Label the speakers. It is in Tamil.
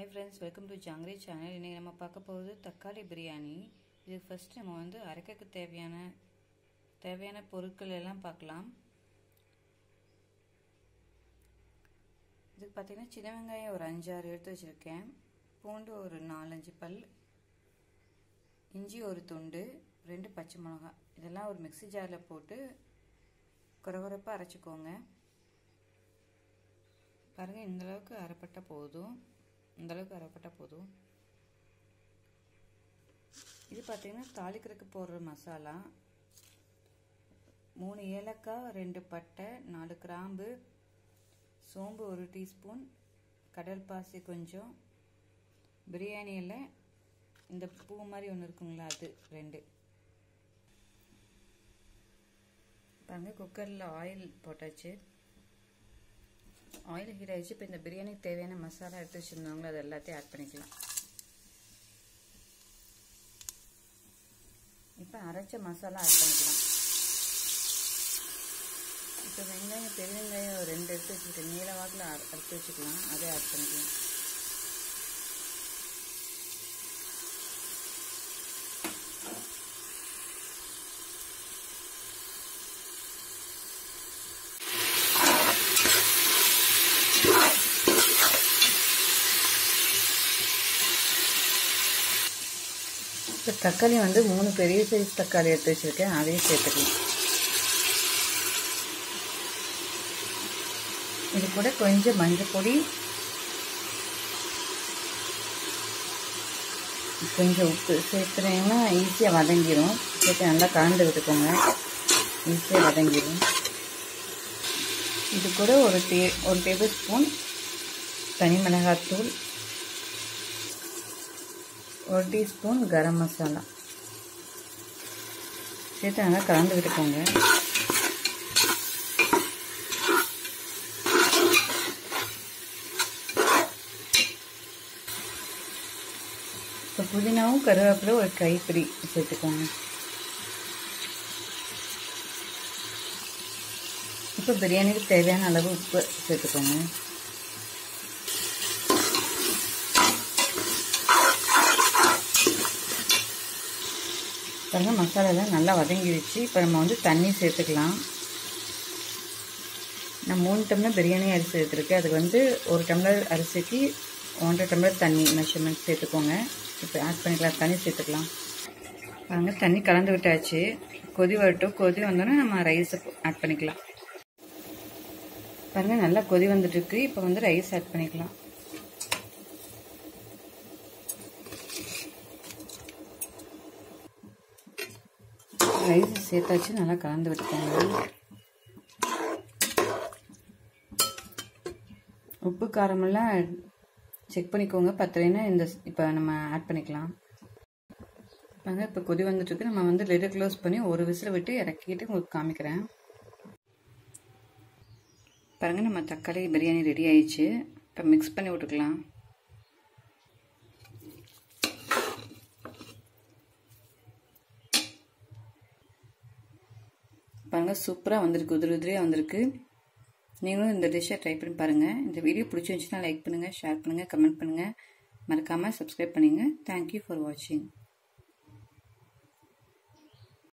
Speaker 1: hi friends welcome to Jangiri channel இன்றைக்கி நம்ம பார்க்க போகிறது தக்காளி பிரியாணி இதுக்கு ஃபஸ்ட்டு நம்ம வந்து அரைக்கக்கு தேவையான தேவையான பொருட்கள் எல்லாம் பார்க்கலாம் இதுக்கு பார்த்திங்கன்னா சின்ன வெங்காயம் ஒரு அஞ்சாறு எடுத்து வச்சுருக்கேன் பூண்டு ஒரு நாலஞ்சு பல் இஞ்சி ஒரு துண்டு ரெண்டு பச்சை மிளகாய் இதெல்லாம் ஒரு மிக்சி ஜாரில் போட்டு குறகுறப்பாக அரைச்சிக்கோங்க பாருங்கள் இந்தளவுக்கு அரைப்பட்டால் போதும் இந்தளவுக்கு அரைப்பட்டால் போதும் இது பார்த்திங்கன்னா தாளிக்கிறதுக்கு போடுற மசாலா மூணு ஏலக்காய் ரெண்டு பட்டை நாலு கிராம்பு சோம்பு ஒரு டீஸ்பூன் கடல் பாசி கொஞ்சம் பிரியாணியில் இந்த பூ மாதிரி ஒன்று இருக்குங்களா அது ரெண்டு பாருங்கள் குக்கரில் ஆயில் போட்டாச்சு ஆயில் ஹீட் ஆகிடுச்சு இப்போ இந்த பிரியாணிக்கு தேவையான மசாலா எடுத்து வச்சுருந்தவங்களோ அது எல்லாத்தையும் ஆட் பண்ணிக்கலாம் இப்போ அரைச்ச மசாலா ஆட் பண்ணிக்கலாம் இப்போ வெங்காயம் பெரிய வெங்காயம் ரெண்டு எடுத்து வச்சுக்கிட்டு நீல வாக்கில் அரைச்சி வச்சுக்கலாம் அதே ஆட் பண்ணிக்கலாம் இப்போ தக்காளி வந்து மூணு பெரிய சைஸ் தக்காளி எடுத்து வச்சுருக்கேன் அதையும் சேர்த்துக்கலாம் இது கூட கொஞ்சம் மஞ்சள் பொடி கொஞ்சம் உப்பு சேர்த்துனீங்கன்னா ஈஸியாக வதங்கிடும் சேர்த்து நல்லா கலந்து விட்டுக்கோங்க ஈஸியாக வதங்கிடும் இது கூட ஒரு டே ஒரு டேபிள் ஸ்பூன் தனி மிளகாத்தூள் ஒரு டீஸ்பூன் கரம் மசாலா சேர்த்து நல்லா கலந்து விட்டுக்கோங்க இப்போ புதினாவும் கருவேப்பிலை ஒரு கைப்பிடி சேர்த்துக்கோங்க இப்போ பிரியாணிக்கு தேவையான அளவு உப்பு சேர்த்துக்கோங்க பாருங்கள் மசாலாலாம் நல்லா வதங்கிடுச்சு இப்போ நம்ம வந்து தண்ணி சேர்த்துக்கலாம் நான் மூணு டம்ளர் பிரியாணி அரிசி எடுத்துருக்கேன் அதுக்கு வந்து ஒரு டம்ளர் அரிசிக்கு ஒன்றரை டம்ளர் தண்ணி மெஷர்மெண்ட் சேர்த்துக்கோங்க இப்போ ஆட் பண்ணிக்கலாம் தண்ணி சேர்த்துக்கலாம் பாருங்கள் தண்ணி கலந்து விட்டாச்சு கொதி வரட்டும் கொதி வந்தோன்னே நம்ம ரைஸை ஆட் பண்ணிக்கலாம் பாருங்கள் நல்லா கொதி வந்துட்டுருக்கு இப்போ வந்து ரைஸ் ஆட் பண்ணிக்கலாம் ரைஸ் சேர்த்தாச்சு நல்லா கலந்து விட்டுக்கோங்க உப்பு காரமெல்லாம் செக் பண்ணிக்கோங்க பத்தலைன்னா இந்த இப்போ நம்ம ஆட் பண்ணிக்கலாம் பாருங்க இப்போ கொதி வந்துட்டுருக்கு நம்ம வந்து லிடு க்ளோஸ் பண்ணி ஒரு விசில் விட்டு இறக்கிட்டு உங்களுக்கு காமிக்கிறேன் பாருங்கள் நம்ம தக்காளி பிரியாணி ரெடி ஆயிடுச்சு இப்போ மிக்ஸ் பண்ணி விட்டுக்கலாம் பாருங்கள் சூப்பராக வந்திருக்கு உதிரி உதிரியாக வந்திருக்கு நீங்களும் இந்த டிஷ்ஷை ட்ரை பண்ணி பாருங்கள் இந்த வீடியோ பிடிச்சிருந்துச்சுன்னா லைக் பண்ணுங்கள் ஷேர் பண்ணுங்கள் கமெண்ட் பண்ணுங்கள் மறக்காமல் சப்ஸ்கிரைப் பண்ணுங்கள் தேங்க்யூ ஃபார் வாட்சிங்